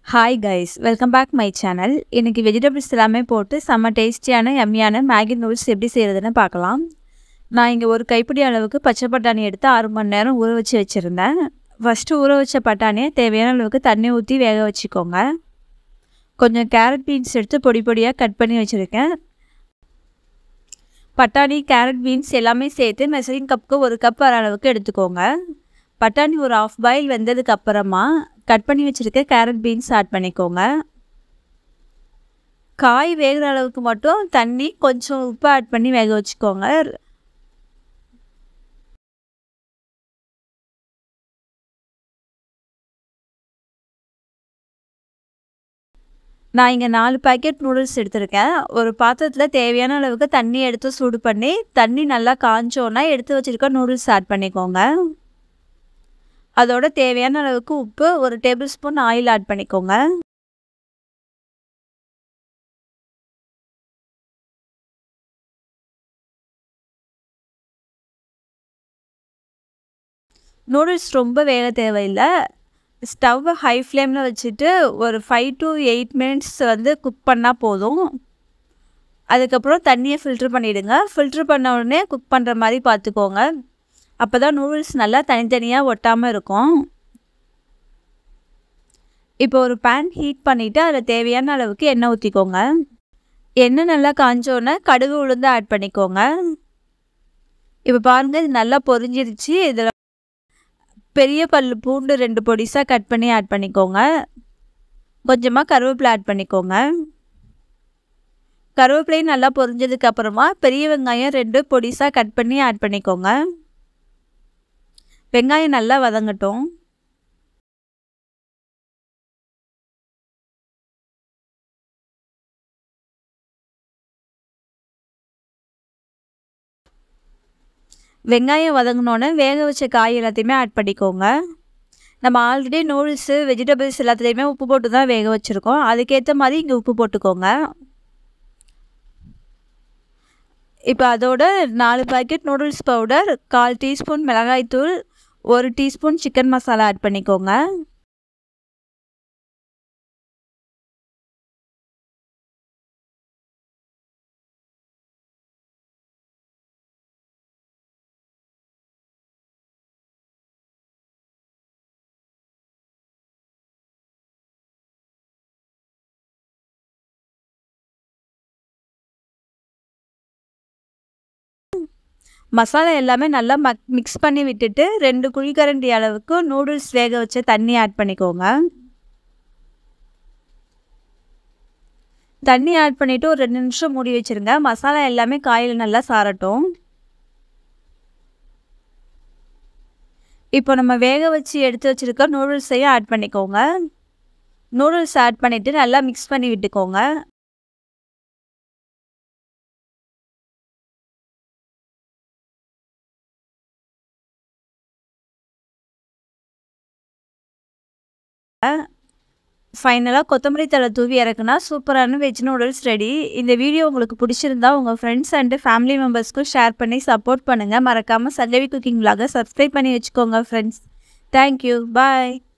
hi guys welcome back my channel இன்றைக்கி vegetables எல்லாமே போட்டு செம்ம டேஸ்டியான எம்மியான மேகி நூடுல்ஸ் எப்படி செய்கிறதுன்னு பார்க்கலாம் நான் இங்கே ஒரு கைப்பிடி அளவுக்கு பச்சை பட்டாணி எடுத்து ஆறு மணி நேரம் ஊற வச்சு வச்சுருந்தேன் ஃபஸ்ட்டு ஊற வச்ச பட்டாணியை தேவையான அளவுக்கு தண்ணி ஊற்றி வேக வச்சுக்கோங்க கொஞ்சம் கேரட் பீன்ஸ் எடுத்து பொடி பொடியாக கட் பண்ணி வச்சுருக்கேன் பட்டாணி கேரட் பீன்ஸ் எல்லாமே சேர்த்து மெசரிங் கப்புக்கு ஒரு கப் வர அளவுக்கு எடுத்துக்கோங்க பட்டாணி ஒரு ஆஃப் பாயில் வெந்ததுக்கு அப்புறமா கட் பண்ணி வச்சுருக்க கேரட் பீன்ஸ் ஆட் பண்ணிக்கோங்க காய் வேகிற அளவுக்கு மட்டும் தண்ணி கொஞ்சம் உப்பு ஆட் பண்ணி வேக வச்சுக்கோங்க நான் இங்கே நாலு பேக்கெட் நூடுல்ஸ் எடுத்திருக்கேன் ஒரு பாத்திரத்தில் தேவையான அளவுக்கு தண்ணி எடுத்து சூடு பண்ணி தண்ணி நல்லா காஞ்சோன்னா எடுத்து வச்சுருக்க நூடுல்ஸ் ஆட் பண்ணிக்கோங்க அதோட தேவையான அளவுக்கு உப்பு ஒரு டேபிள் ஸ்பூன் ஆயில் ஆட் பண்ணிக்கோங்க நூடுல்ஸ் ரொம்ப வேக தேவையில்லை ஸ்டவ்வை ஹை ஃப்ளேமில் வச்சுட்டு ஒரு ஃபைவ் டு எயிட் மினிட்ஸ் வந்து குக் பண்ணால் போதும் அதுக்கப்புறம் தண்ணியை ஃபில்ட்ரு பண்ணிவிடுங்க ஃபில்ட்ரு பண்ண உடனே குக் பண்ணுற மாதிரி பார்த்துக்கோங்க அப்போ தான் நூடுல்ஸ் நல்லா தனித்தனியாக ஒட்டாமல் இருக்கும் இப்போ ஒரு பேன் ஹீட் பண்ணிவிட்டு அதில் தேவையான அளவுக்கு எண்ணெய் ஊற்றிக்கோங்க எண்ணெய் நல்லா காஞ்சோன்னே கடுகு உளுந்து ஆட் பண்ணிக்கோங்க இப்போ பாருங்கள் இது நல்லா பொரிஞ்சிருச்சு இதில் பெரிய பல் பூண்டு ரெண்டு பொடிசாக கட் பண்ணி ஆட் பண்ணிக்கோங்க கொஞ்சமாக கருவேப்பிலை ஆட் பண்ணிக்கோங்க கருவேப்பிலையும் நல்லா பொரிஞ்சதுக்கு அப்புறமா பெரிய வெங்காயம் ரெண்டு பொடிசாக கட் பண்ணி ஆட் பண்ணிக்கோங்க வெங்காயம் நல்லா வதங்கட்டும் வெங்காயம் வதங்கினோன்னே வேக வச்ச காய் எல்லாத்தையுமே ஆட் பண்ணிக்கோங்க நம்ம ஆல்ரெடி நூடுல்ஸு வெஜிடபிள்ஸ் எல்லாத்துலேயுமே உப்பு போட்டு தான் வேக வச்சுருக்கோம் அதுக்கேற்ற மாதிரி இங்கே உப்பு போட்டுக்கோங்க இப்போ அதோட நாலு பாக்கெட் நூடுல்ஸ் பவுடர் கால் டீஸ்பூன் மிளகாய்த்தூள் ஒரு டீஸ்பூன் சிக்கன் மசாலா ஆட் பண்ணிக்கோங்க மசாலா எல்லாமே நல்லா மக் மிக்ஸ் பண்ணி விட்டுட்டு ரெண்டு குழிக்கரண்டி அளவுக்கு நூடுல்ஸ் வேக வச்ச தண்ணி ஆட் பண்ணிக்கோங்க தண்ணி ஆட் பண்ணிவிட்டு ஒரு ரெண்டு நிமிஷம் மூடி வச்சுருங்க மசாலா எல்லாமே காயில் நல்லா சாரட்டும் இப்போ நம்ம வேக வச்சு எடுத்து வச்சுருக்க நூடுல்ஸையும் ஆட் பண்ணிக்கோங்க நூடுல்ஸ் ஆட் பண்ணிவிட்டு நல்லா மிக்ஸ் பண்ணி விட்டுக்கோங்க ஃபைனலாக கொத்தமல்லி தழை தூவி இறக்குனா சூப்பரான வெஜ் நூடுல்ஸ் ரெடி இந்த வீடியோ உங்களுக்கு பிடிச்சிருந்தா உங்கள் ஃப்ரெண்ட்ஸ் அண்டு ஃபேமிலி மெம்பர்ஸ்க்கும் ஷேர் பண்ணி சப்போர்ட் பண்ணுங்கள் மறக்காமல் சஞ்சவி குக்கிங் விலாக சப்ஸ்கிரைப் பண்ணி வச்சுக்கோங்க ஃப்ரெண்ட்ஸ் தேங்க்யூ பாய்